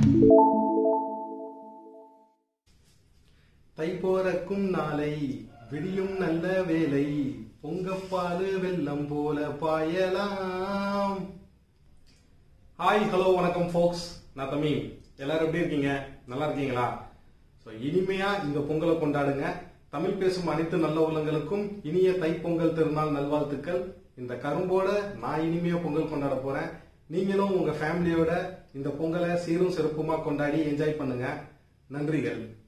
தை போறக்கும் நாளை விடியும் நல்ல வேலை பொங்கப்பாலு வெள்ளம் போல பாயலாம் ஹாய் ஹலோ வணக்கம் ஃபோக்ஸ் நான் தமிழ் எல்லாரும் எப்படி இருக்கீங்க நல்லா இருக்கீங்களா ஸோ இனிமையா இந்த பொங்கலை கொண்டாடுங்க தமிழ் பேசும் அனைத்து நல்ல உள்ளங்களுக்கும் இனிய தைப்பொங்கல் திருநாள் நல்வாழ்த்துக்கள் இந்த கரும்போட நான் இனிமையா பொங்கல் கொண்டாட போறேன் நீங்களும் உங்க ஃபேமிலியோட இந்த பொங்கலை சீரும் சிறப்புமா கொண்டாடி என்ஜாய் பண்ணுங்க நன்றிகள்